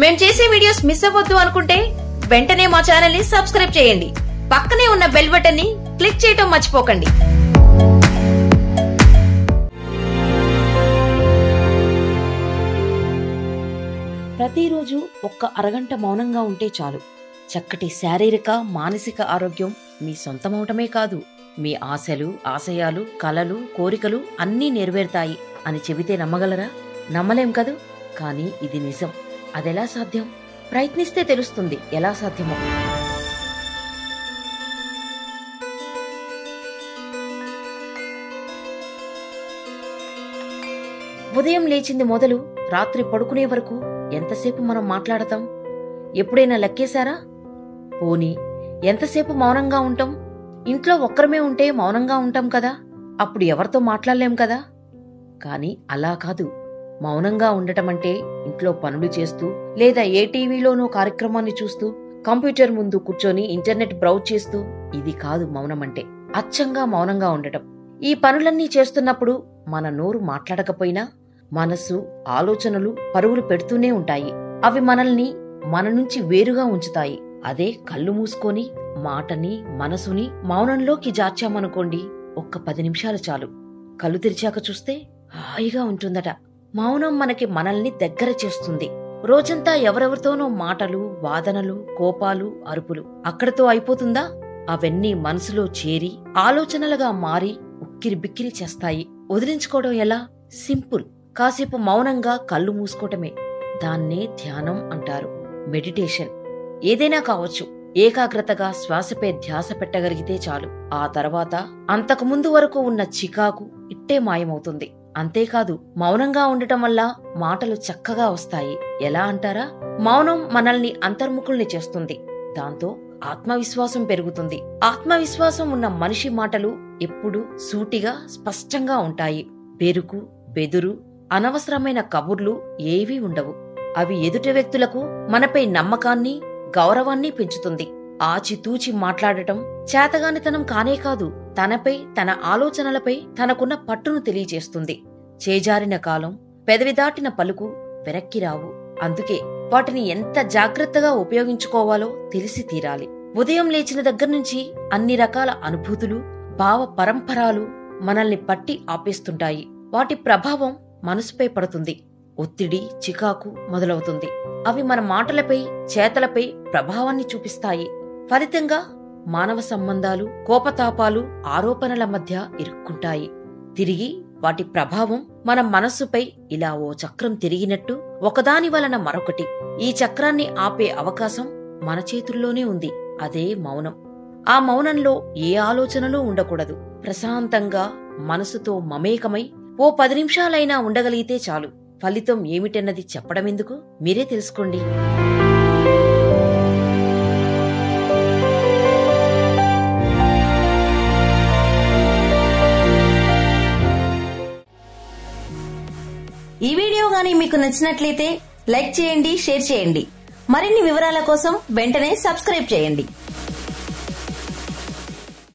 మేము చేసే videos miss అవ్వద్దు అనుకుంటే వెంటనే మా ఛానల్ ని సబ్స్క్రైబ్ చేయండి పక్కనే ఉన్న బెల్ బటన్ ని క్లిక్ చేయటం మర్చిపోకండి ప్రతిరోజు ఒక్క అరగంట మౌనంగా ఉంటే చాలు చక్కటి శారీరక మానసిక ఆరోగ్యం మీ సొంతమవటమే కాదు మీ ఆశలు ఆశయాలు కలలు కోరికలు అన్నీ నెరవేరుతాయి అని చెబితే నమ్మగలరా నమ్మలేం కదూ కానీ ఇది నిజం అదెలా సాధ్యం ప్రయత్నిస్తే తెలుస్తుంది ఎలా సాధ్యమో ఉదయం లేచింది మొదలు రాత్రి పడుకునే వరకు ఎంతసేపు మనం మాట్లాడతాం ఎప్పుడైనా లెక్కేశారా పోనీ ఎంతసేపు మౌనంగా ఉంటాం ఇంట్లో ఒక్కరమే ఉంటే మౌనంగా ఉంటాం కదా అప్పుడు ఎవరితో మాట్లాడలేం కదా కానీ అలా కాదు మౌనంగా ఉండటం అంటే ఇంట్లో పనులు చేస్తూ లేదా ఏ టీవీలోనో కార్యక్రమాన్ని చూస్తూ కంప్యూటర్ ముందు కూర్చొని ఇంటర్నెట్ బ్రౌజ్ చేస్తూ ఇది కాదు మౌనం అంటే అచ్చంగా మౌనంగా ఉండటం ఈ పనులన్నీ చేస్తున్నప్పుడు మన నోరు మాట్లాడకపోయినా మనసు ఆలోచనలు పరుగులు పెడుతూనే ఉంటాయి అవి మనల్ని మన నుంచి వేరుగా ఉంచుతాయి అదే కళ్ళు మూసుకొని మాటని మనసుని మౌనంలోకి జార్చామనుకోండి ఒక్క పది నిమిషాలు చాలు కళ్ళు తెరిచాక చూస్తే హాయిగా ఉంటుందట మౌనం మనకి మనల్ని దగ్గర చేస్తుంది రోజంతా ఎవరెవరితోనో మాటలు వాదనలు కోపాలు అరుపులు అక్కడితో అయిపోతుందా అవన్నీ మనసులో చేరి ఆలోచనలుగా మారి ఉక్కిరి బిక్కిరి చేస్తాయి వదిలించుకోవడం ఎలా సింపుల్ కాసేపు మౌనంగా కళ్ళు మూసుకోవటమే దాన్నే ధ్యానం అంటారు మెడిటేషన్ ఏదైనా కావచ్చు ఏకాగ్రతగా శ్వాసపై ధ్యాస పెట్టగలిగితే చాలు ఆ తర్వాత అంతకు ముందు వరకు ఉన్న చికాకు ఇట్టే మాయమవుతుంది అంతేకాదు మౌనంగా ఉండటం వల్ల మాటలు చక్కగా వస్తాయి ఎలా అంటారా మౌనం మనల్ని అంతర్ముఖుల్ని చేస్తుంది దాంతో ఆత్మవిశ్వాసం పెరుగుతుంది ఆత్మవిశ్వాసం ఉన్న మనిషి మాటలు ఎప్పుడూ సూటిగా స్పష్టంగా ఉంటాయి బెరుకు బెదురు అనవసరమైన కబుర్లు ఏవీ ఉండవు అవి ఎదుటి వ్యక్తులకు మనపై నమ్మకాన్ని గౌరవాన్ని పెంచుతుంది ఆచితూచి మాట్లాడటం చేతగానితనం కానే కాదు తనపై తన ఆలోచనలపై తనకున్న పట్టును తెలియజేస్తుంది చేజారిన కాలం పెదవి దాటిన పలుకు వెనక్కి రావు అందుకే వాటిని ఎంత జాగ్రత్తగా ఉపయోగించుకోవాలో తెలిసి తీరాలి ఉదయం లేచిన దగ్గర నుంచి అన్ని రకాల అనుభూతులు భావ పరంపరాలు మనల్ని పట్టి ఆపేస్తుంటాయి వాటి ప్రభావం మనసుపై పడుతుంది ఒత్తిడి చికాకు మొదలవుతుంది అవి మన మాటలపై చేతలపై ప్రభావాన్ని చూపిస్తాయి ఫలితంగా మానవ సంబంధాలు కోపతాపాలు ఆరోపణల మధ్య ఇరుక్కుంటాయి తిరిగి వాటి ప్రభావం మన మనస్సుపై ఇలా ఓ చక్రం తిరిగినట్టు ఒకదాని వలన మరొకటి ఈ చక్రాన్ని ఆపే అవకాశం మన చేతుల్లోనే ఉంది అదే మౌనం ఆ మౌనంలో ఏ ఆలోచనలు ఉండకూడదు ప్రశాంతంగా మనసుతో మమేకమై ఓ పది నిమిషాలైనా ఉండగలిగితే చాలు ఫలితం ఏమిటన్నది చెప్పడమెందుకు మీరే తెలుసుకోండి ఈ వీడియో గానీ మీకు నచ్చినట్లయితే లైక్ చేయండి షేర్ చేయండి మరిన్ని వివరాల కోసం వెంటనే సబ్స్క్రైబ్ చేయండి